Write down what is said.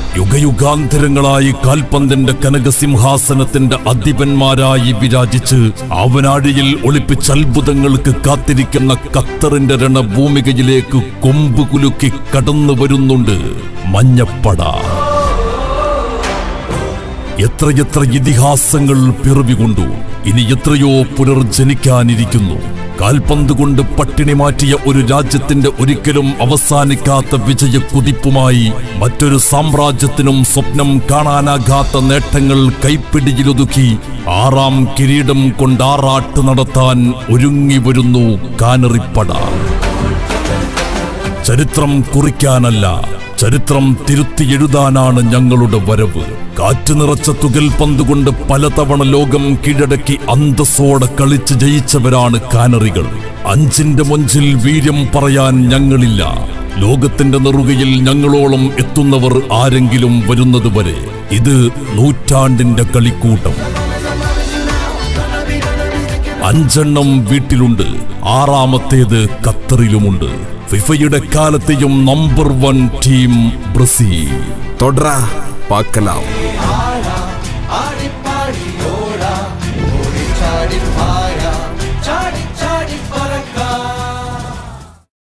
യുഗയുഗാന്തരങ്ങളായി കാൽപന്തിന്റെ കനകസിംഹാസനത്തിന്റെ അധിപന്മാരായി വിരാജിച്ച് അവനാഴിയിൽ ഒളിപ്പിച്ച അത്ഭുതങ്ങൾക്ക് കാത്തിരിക്കുന്ന ഖത്തറിന്റെ രണഭൂമികയിലേക്ക് കൊമ്പ് കുലുക്കി കടന്നു വരുന്നുണ്ട് മഞ്ഞപ്പട എത്രയെത്ര ഇതിഹാസങ്ങൾ പിറവികൊണ്ടു ഇനി എത്രയോ പുനർജനിക്കാനിരിക്കുന്നു കാൽപന്ത് കൊണ്ട് പട്ടിണി മാറ്റിയ ഒരു രാജ്യത്തിന്റെ ഒരിക്കലും അവസാനിക്കാത്ത വിജയ കുതിപ്പുമായി മറ്റൊരു സാമ്രാജ്യത്തിനും സ്വപ്നം കാണാനാകാത്ത നേട്ടങ്ങൾ കൈപ്പിടിയിലൊതുക്കി ആറാം കിരീടം കൊണ്ടാറാട്ട് നടത്താൻ ഒരുങ്ങി വരുന്നു കാനറിപ്പട ചരിത്രം കുറിക്കാനല്ല ചരിത്രം തിരുത്തി എഴുതാനാണ് ഞങ്ങളുടെ വരവ് കാറ്റ് നിറച്ച തുകൽ പന്തുകൊണ്ട് പലതവണ ലോകം കീഴടക്കി അന്തസ്സോടെ കളിച്ച് ജയിച്ചവരാണ് കാനറികൾ അഞ്ചിന്റെ മൊഞ്ചിൽ വീര്യം പറയാൻ ഞങ്ങളില്ല ലോകത്തിന്റെ നെറുകയിൽ ഞങ്ങളോളം എത്തുന്നവർ ആരെങ്കിലും വരുന്നതുവരെ ഇത് നൂറ്റാണ്ടിന്റെ കളിക്കൂട്ടം അഞ്ചെണ്ണം വീട്ടിലുണ്ട് ആറാമത്തേത് ഖത്തറിലുമുണ്ട് ഫിഫയുടെ കാലത്തെയും നമ്പർ വൺ ടീം ബ്രസീൽ തൊടറ പാക്കലാം